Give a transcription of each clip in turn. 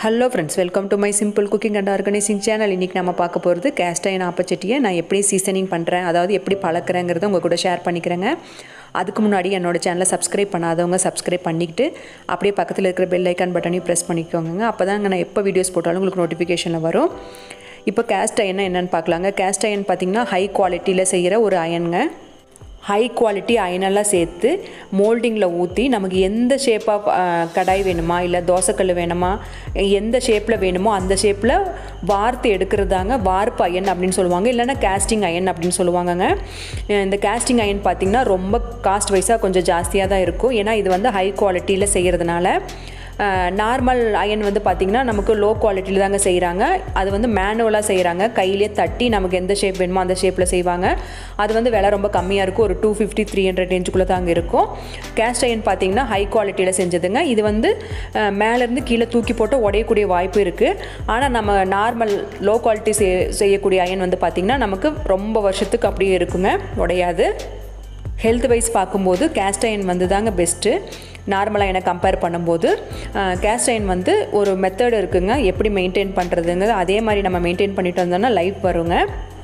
hello friends welcome to my simple cooking and organising channel இன்றைக்கி நம்ம பார்க்க போகிறது கேஸ்ட் அயன் ஆப்பச்சட்டியை நான் எப்படி சீசனிங் பண்ணுறேன் அதாவது எப்படி பழக்கிறேங்கிறத உங்கள் கூட ஷேர் பண்ணிக்கிறேங்க அதுக்கு முன்னாடி என்னோட சேனலை சப்ஸ்கிரைப் பண்ணாதவங்க சப்ஸ்கிரைப் பண்ணிக்கிட்டு அப்படியே பக்கத்தில் இருக்கிற பெல் ஐக்கான் பட்டனையும் ப்ரெஸ் பண்ணிக்கோங்க அப்போ தான் நான் எப்போ வீடியோஸ் போட்டாலும் உங்களுக்கு நோட்டிஃபிகேஷனில் வரும் இப்போ கேஸ்ட் அயன் என்னென்னு பார்க்கலாங்க கேஸ்ட் அயன் பார்த்திங்கன்னா ஹை குவாலிட்டியில் செய்கிற ஒரு அயனுங்க ஹை குவாலிட்டி அயனெல்லாம் சேர்த்து மோல்டிங்கில் ஊற்றி நமக்கு எந்த ஷேப்பாக கடாய் வேணுமா இல்லை தோசைக்கல் வேணுமா எந்த ஷேப்பில் வேணுமோ அந்த ஷேப்பில் வார்த்து எடுக்கிறதாங்க வார்ப்பு அயன் அப்படின்னு சொல்லுவாங்க இல்லைன்னா கேஸ்டிங் அயன் அப்படின்னு சொல்லுவாங்கங்க இந்த கேஸ்டிங் அயன் பார்த்திங்கன்னா ரொம்ப காஸ்ட் வைஸாக கொஞ்சம் ஜாஸ்தியாக தான் இருக்கும் ஏன்னா இது வந்து ஹை குவாலிட்டியில் செய்கிறதுனால நார்மல் அயன் வந்து பார்த்திங்கன்னா நமக்கு லோ குவாலிட்டியில் தாங்க செய்கிறாங்க அது வந்து மேனுவலாக செய்கிறாங்க கையிலே தட்டி நமக்கு எந்த ஷேப் வேணுமோ அந்த ஷேப்பில் செய்வாங்க அது வந்து விலை ரொம்ப கம்மியாக இருக்கும் ஒரு டூ ஃபிஃப்டி த்ரீ ஹண்ட்ரட் ரேஞ்சுக்குள்ளே தாங்க இருக்கும் கேஸ்ட் அயன் பார்த்திங்கன்னா ஹை குவாலிட்டியில் செஞ்சதுங்க இது வந்து மேலேருந்து கீழே தூக்கி போட்டு உடையக்கூடிய வாய்ப்பு இருக்குது ஆனால் நம்ம நார்மல் லோ குவாலிட்டி செய் செய்யக்கூடிய அயன் வந்து பார்த்திங்கன்னா நமக்கு ரொம்ப வருஷத்துக்கு அப்படியே இருக்குங்க உடையாது ஹெல்த் வைஸ் பார்க்கும்போது கேஸ்ட் அயன் வந்து தாங்க பெஸ்ட்டு நார்மலாக எனக்கு கம்பேர் பண்ணும்போது கேஸ்ட் அயன் வந்து ஒரு மெத்தட் இருக்குங்க எப்படி மெயின்டைன் பண்ணுறதுங்க அதே மாதிரி நம்ம மெயின்டைன் பண்ணிட்டு வந்தோம்னா லைஃப் வருங்க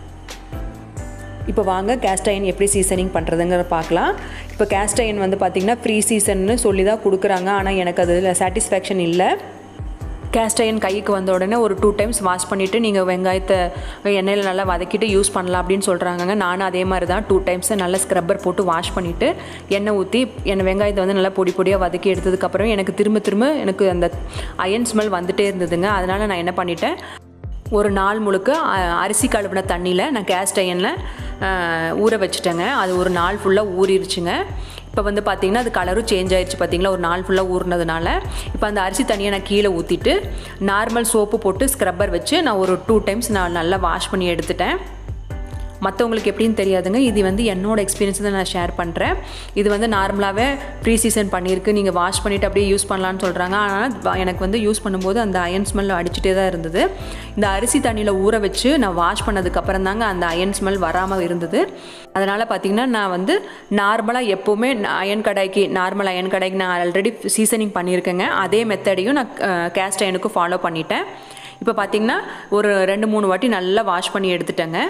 இப்போ வாங்க கேஸ்ட் அயன் எப்படி சீசனிங் பண்ணுறதுங்கிற பார்க்கலாம் இப்போ கேஸ்ட் அயன் வந்து பார்த்திங்கன்னா ஃப்ரீ சீசன்னு சொல்லி தான் கொடுக்குறாங்க ஆனால் எனக்கு அதில் சாட்டிஸ்ஃபேக்ஷன் இல்லை கேஸ்ட் அயன் கைக்கு வந்த உடனே ஒரு டூ டைம்ஸ் வாஷ் பண்ணிவிட்டு நீங்கள் வெங்காயத்தை எண்ணெயில் நல்லா வதக்கிட்டு யூஸ் பண்ணலாம் அப்படின்னு சொல்கிறாங்க நானும் அதே மாதிரி தான் டூ டைம்ஸ் நல்லா ஸ்க்ரப்பர் போட்டு வாஷ் பண்ணிவிட்டு எண்ணெய் ஊற்றி எண்ணெய் வெங்காயத்தை வந்து நல்லா பொடி பொடியாக வதக்கி எடுத்ததுக்கப்புறம் எனக்கு திரும்ப திரும்ப எனக்கு அந்த அயன் ஸ்மெல் வந்துகிட்டே இருந்ததுங்க அதனால் நான் என்ன பண்ணிட்டேன் ஒரு நாள் முழுக்க அரிசி கழுவின தண்ணியில் நான் கேஸ்ட் அயனில் ஊற வச்சுட்டேங்க அது ஒரு நாள் ஃபுல்லாக ஊறிடுச்சுங்க இப்போ வந்து பார்த்திங்கன்னா அது கலரும் சேஞ்ச் ஆயிடுச்சு பார்த்திங்களா ஒரு நாள் ஃபுல்லாக ஊறினதுனால இப்போ அந்த அரிசி தண்ணியை நான் கீழே ஊற்றிட்டு நார்மல் சோப்பு போட்டு ஸ்க்ரப்பர் வச்சு நான் ஒரு டூ டைம்ஸ் நான் நல்லா வாஷ் பண்ணி எடுத்துட்டேன் மற்றவங்களுக்கு எப்படின்னு தெரியாதுங்க இது வந்து என்னோடய எக்ஸ்பீரியன்ஸ் தான் நான் ஷேர் பண்ணுறேன் இது வந்து நார்மலாகவே ப்ரீ சீசன் பண்ணியிருக்கு நீங்கள் வாஷ் பண்ணிவிட்டு அப்படியே யூஸ் பண்ணலான்னு சொல்கிறாங்க ஆனால் எனக்கு வந்து யூஸ் பண்ணும்போது அந்த அயன் ஸ்மெல் அடிச்சுட்டே தான் இருந்தது இந்த அரிசி தண்ணியில் ஊற வச்சு நான் வாஷ் பண்ணதுக்கப்புறம் தாங்க அந்த அயன் ஸ்மெல் வராமல் இருந்தது அதனால் பார்த்திங்கன்னா நான் வந்து நார்மலாக எப்போவுமே அயன் கடாய்க்கு நார்மல் அயன் கடாய்க்கு நான் ஆல்ரெடி சீசனிங் பண்ணியிருக்கேங்க அதே மெத்தடையும் நான் கேஸ்ட் அயனுக்கு ஃபாலோ பண்ணிட்டேன் இப்போ பார்த்திங்கன்னா ஒரு ரெண்டு மூணு வாட்டி நல்லா வாஷ் பண்ணி எடுத்துட்டேங்க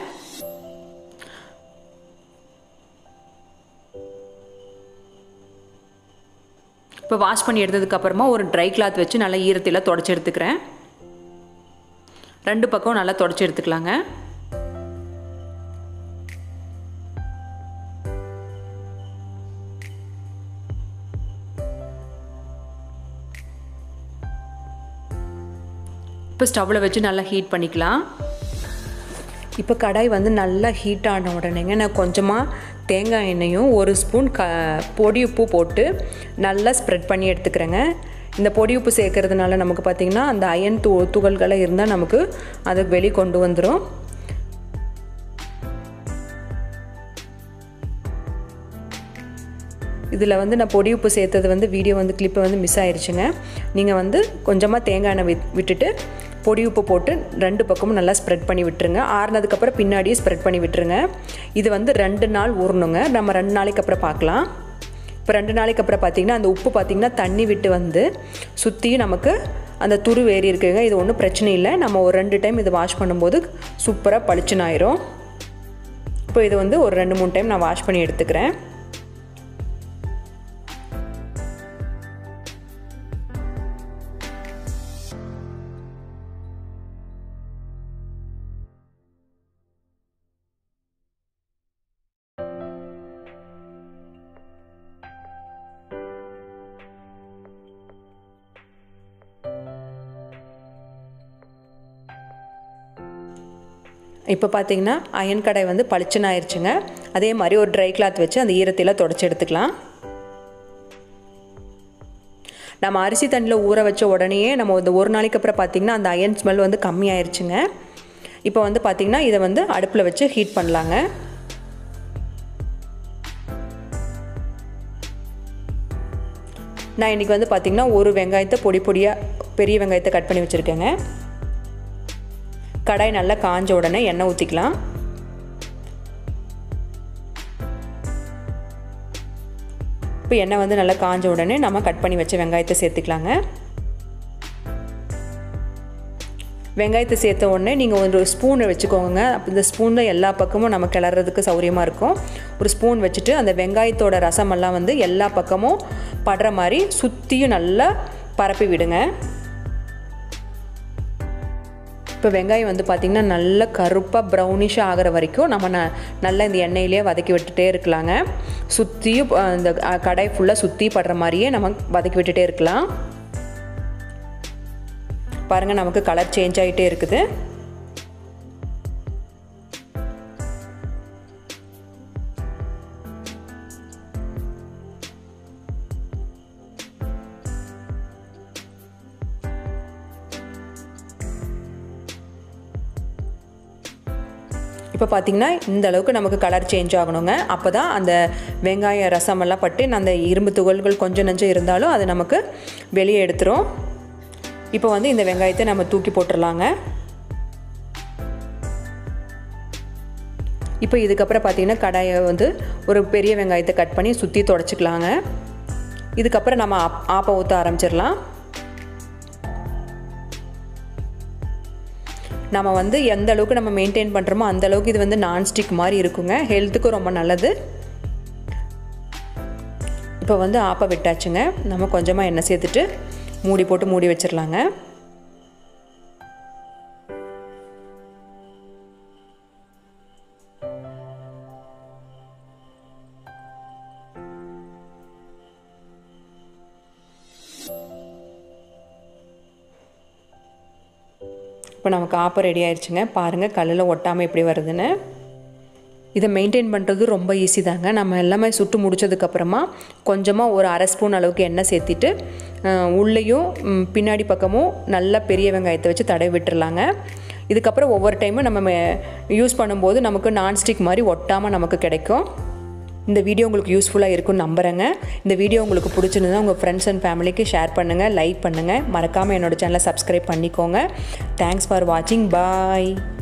இப்போ வாஷ் பண்ணி எடுத்ததுக்கப்புறமா ஒரு ட்ரை கிளாத் வச்சு நல்லா ஈரத்தில் தொடச்சி எடுத்துக்கிறேன் ரெண்டு பக்கம் நல்லா தொடச்சி எடுத்துக்கலாங்க இப்போ ஸ்டவ்வில் வச்சு நல்லா ஹீட் பண்ணிக்கலாம் இப்போ கடாய் வந்து நல்லா ஹீட் ஆன உடனேங்க நான் கொஞ்சமாக தேங்காய் எண்ணெயும் ஒரு ஸ்பூன் க பொடி உப்பு போட்டு நல்லா ஸ்ப்ரெட் பண்ணி எடுத்துக்கிறேங்க இந்த பொடி உப்பு சேர்க்கறதுனால நமக்கு பார்த்திங்கன்னா அந்த அயன் து துகள்களை இருந்தால் நமக்கு அதை வெளி கொண்டு வந்துடும் இதில் வந்து நான் பொடி உப்பு சேர்த்தது வந்து வீடியோ வந்து கிளிப்பை வந்து மிஸ் ஆயிடுச்சுங்க நீங்கள் வந்து கொஞ்சமாக தேங்காய் எண்ணெய் விட் விட்டுட்டு பொடி உப்பு போட்டு ரெண்டு பக்கமும் நல்லா ஸ்ப்ரெட் பண்ணி விட்டுருங்க ஆறுனதுக்கப்புறம் பின்னாடியே ஸ்ப்ரெட் பண்ணி விட்டுருங்க இது வந்து ரெண்டு நாள் ஊறணுங்க நம்ம ரெண்டு நாளைக்கு அப்புறம் பார்க்கலாம் இப்போ ரெண்டு நாளைக்கு அப்புறம் பார்த்திங்கன்னா அந்த உப்பு பார்த்திங்கன்னா தண்ணி விட்டு வந்து சுற்றியும் நமக்கு அந்த துரு ஏறி இருக்குங்க இது ஒன்றும் பிரச்சனை இல்லை நம்ம ஒரு ரெண்டு டைம் இது வாஷ் பண்ணும்போது சூப்பராக பளிச்சுன்னு ஆயிரும் இப்போ இது வந்து ஒரு ரெண்டு மூணு டைம் நான் வாஷ் பண்ணி எடுத்துக்கிறேன் இப்போ பார்த்தீங்கன்னா அயன் கடை வந்து பளிச்சுன்னு ஆயிடுச்சுங்க அதே மாதிரி ஒரு ட்ரை கிளாத் வச்சு அந்த ஈரத்தையெல்லாம் தொடச்சி எடுத்துக்கலாம் நம்ம அரிசி தண்ணியில் ஊற வச்ச உடனேயே நம்ம இந்த ஒரு நாளைக்கு அப்புறம் பார்த்திங்கன்னா அந்த அயன் ஸ்மெல் வந்து கம்மி ஆயிடுச்சுங்க இப்போ வந்து பார்த்திங்கன்னா இதை வந்து அடுப்பில் வச்சு ஹீட் பண்ணலாங்க நான் இன்றைக்கி வந்து பார்த்திங்கன்னா ஒரு வெங்காயத்தை பொடி பொடியாக பெரிய வெங்காயத்தை கட் பண்ணி வச்சுருக்கேங்க கடாய் நல்லா காஞ்ச உடனே எண்ணெய் ஊற்றிக்கலாம் இப்போ எண்ணெய் வந்து நல்லா காஞ்ச உடனே நம்ம கட் பண்ணி வச்ச வெங்காயத்தை சேர்த்துக்கலாங்க வெங்காயத்தை சேர்த்த உடனே நீங்கள் ஒரு ஸ்பூனை வச்சுக்கோங்க இந்த ஸ்பூனில் எல்லா பக்கமும் நம்ம கிளறதுக்கு சௌரியமாக இருக்கும் ஒரு ஸ்பூன் வச்சுட்டு அந்த வெங்காயத்தோட ரசமெல்லாம் வந்து எல்லா பக்கமும் படுற மாதிரி சுற்றியும் நல்லா பரப்பி விடுங்க இப்போ வெங்காயம் வந்து பார்த்திங்கன்னா நல்ல கருப்பாக ப்ரௌனிஷாக ஆகிற வரைக்கும் நம்ம ந நல்லா இந்த எண்ணெயிலே வதக்கி விட்டுட்டே இருக்கலாங்க சுற்றியும் இந்த கடாய் ஃபுல்லாக சுற்றி படுற மாதிரியே நம்ம வதக்கி விட்டுட்டே இருக்கலாம் பாருங்கள் நமக்கு கலர் சேஞ்ச் ஆகிட்டே இருக்குது இப்போ பார்த்திங்கன்னா இந்த அளவுக்கு நமக்கு கலர் சேஞ்ச் ஆகணுங்க அப்போ தான் அந்த வெங்காய ரசமெல்லாம் பட்டு அந்த இரும்பு துகள்கள் கொஞ்சம் நஞ்சம் இருந்தாலும் அது நமக்கு வெளியே எடுத்துரும் இப்போ வந்து இந்த வெங்காயத்தை நம்ம தூக்கி போட்டுடலாங்க இப்போ இதுக்கப்புறம் பார்த்திங்கன்னா கடாயை வந்து ஒரு பெரிய வெங்காயத்தை கட் பண்ணி சுற்றி தொடச்சிக்கலாங்க இதுக்கப்புறம் நம்ம ஆப் ஆப்பை ஊற்ற ஆரம்பிச்சிடலாம் நம்ம வந்து எந்த அளவுக்கு நம்ம மெயின்டைன் பண்ணுறோமோ அந்த அளவுக்கு இது வந்து நான்ஸ்டிக் மாதிரி இருக்குங்க ஹெல்த்துக்கும் ரொம்ப நல்லது இப்போ வந்து ஆப்பை விட்டாச்சுங்க நம்ம கொஞ்சமாக எண்ணெய் சேர்த்துட்டு மூடி போட்டு மூடி வச்சிடலாங்க இப்போ நமக்கு ஆப்பம் ரெடி ஆயிடுச்சுங்க பாருங்கள் கல்லில் ஒட்டாமல் எப்படி வருதுன்னு இதை மெயின்டைன் பண்ணுறது ரொம்ப ஈஸி தாங்க நம்ம எல்லாமே சுட்டு முடித்ததுக்கப்புறமா கொஞ்சமாக ஒரு அரை ஸ்பூன் அளவுக்கு எண்ணெய் சேர்த்திட்டு உள்ளேயும் பின்னாடி பக்கமும் நல்லா பெரிய வெங்காயத்தை வச்சு தடவி விட்டுறலாங்க இதுக்கப்புறம் ஒவ்வொரு டைமும் நம்ம யூஸ் பண்ணும்போது நமக்கு நான்ஸ்டிக் மாதிரி ஒட்டாமல் நமக்கு கிடைக்கும் இந்த வீடியோ உங்களுக்கு யூஸ்ஃபுல்லாக இருக்கும்னு நம்புகிறேங்க இந்த வீடியோ உங்களுக்கு பிடிச்சிருந்தா உங்கள் ஃப்ரெண்ட்ஸ் அண்ட் ஃபேமிலிக்கு ஷேர் பண்ணுங்கள் லைக் பண்ணுங்கள் மறக்காமல் என்னோடய சேனலை சப்ஸ்கிரைப் பண்ணிக்கோங்க தேங்க்ஸ் ஃபார் வாட்சிங் பாய்